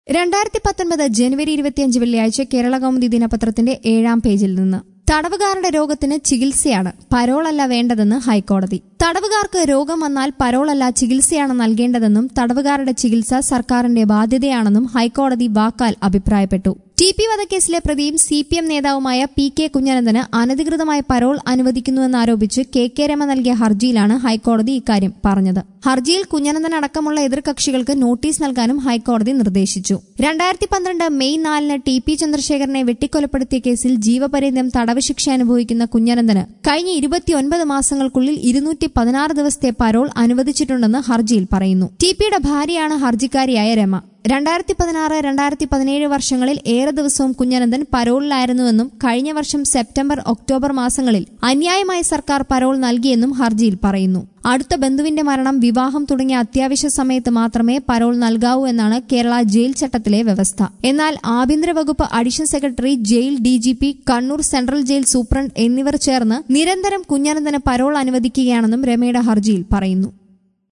രണ്ടായിരത്തി പത്തൊൻപത് ജനുവരി ഇരുപത്തിയഞ്ച് വെള്ളിയാഴ്ച കേരള കൗമുദി ദിനപത്രത്തിന്റെ ഏഴാം പേജിൽ നിന്ന് തടവുകാരുടെ രോഗത്തിന് ചികിത്സയാണ് പരോളല്ല വേണ്ടതെന്ന് ഹൈക്കോടതി തടവുകാർക്ക് രോഗം വന്നാൽ പരോളല്ല ചികിത്സയാണ് നൽകേണ്ടതെന്നും തടവുകാരുടെ ചികിത്സ സർക്കാരിന്റെ ബാധ്യതയാണെന്നും ഹൈക്കോടതി വാക്കാൽ അഭിപ്രായപ്പെട്ടു ടി പി വധക്കേസിലെ പ്രതിയും സി പി എം നേതാവുമായ പി കെ കുഞ്ഞനന്ദന് അനധികൃതമായ പരോൾ അനുവദിക്കുന്നുവെന്നാരോപിച്ച് കെ കെ രമ നൽകിയ ഹർജിയിലാണ് ഹൈക്കോടതി ഇക്കാര്യം പറഞ്ഞത് ഹർജിയിൽ കുഞ്ഞനന്ദൻ അടക്കമുള്ള എതിർകക്ഷികൾക്ക് നോട്ടീസ് നൽകാനും ഹൈക്കോടതി നിർദ്ദേശിച്ചു രണ്ടായിരത്തി പന്ത്രണ്ട് മെയ് നാലിന് ടി പി ചന്ദ്രശേഖരനെ വെട്ടിക്കൊലപ്പെടുത്തിയ കേസിൽ ജീവപര്യന്തം തടവ് ശിക്ഷ അനുഭവിക്കുന്ന കുഞ്ഞനന്ദന് കഴിഞ്ഞ ഇരുപത്തിയൊൻപത് മാസങ്ങൾക്കുള്ളിൽ ഇരുന്നൂറ്റി പതിനാറ് ദിവസത്തെ പരോൾ അനുവദിച്ചിട്ടുണ്ടെന്ന് ഹർജിയിൽ പറയുന്നു ടി പിയുടെ ഭാര്യയാണ് ഹർജിക്കാരിയായ രമ രണ്ടായിരത്തി പതിനാറ് രണ്ടായിരത്തി പതിനേഴ് വർഷങ്ങളിൽ ഏറെ ദിവസവും കുഞ്ഞനന്ദൻ പരോളിലായിരുന്നുവെന്നും കഴിഞ്ഞ വർഷം സെപ്റ്റംബർ ഒക്ടോബർ മാസങ്ങളിൽ അന്യായമായി സർക്കാർ പരോൾ നൽകിയെന്നും ഹർജിയിൽ പറയുന്നു അടുത്ത ബന്ധുവിന്റെ മരണം വിവാഹം തുടങ്ങിയ അത്യാവശ്യ സമയത്ത് മാത്രമേ പരോൾ നൽകാവൂ എന്നാണ് കേരള ജയിൽ ചട്ടത്തിലെ വ്യവസ്ഥ എന്നാൽ ആഭ്യന്തര വകുപ്പ് additional secretary jail DGP Kannur central jail superintendent എന്നിവർ ചേർന്ന് നിരന്തരം കുഞ്ഞനന്ദന് പരോൾ അനുവദിക്കുകയാണെന്നും രമയുടെ ഹർജിയിൽ പറയുന്നു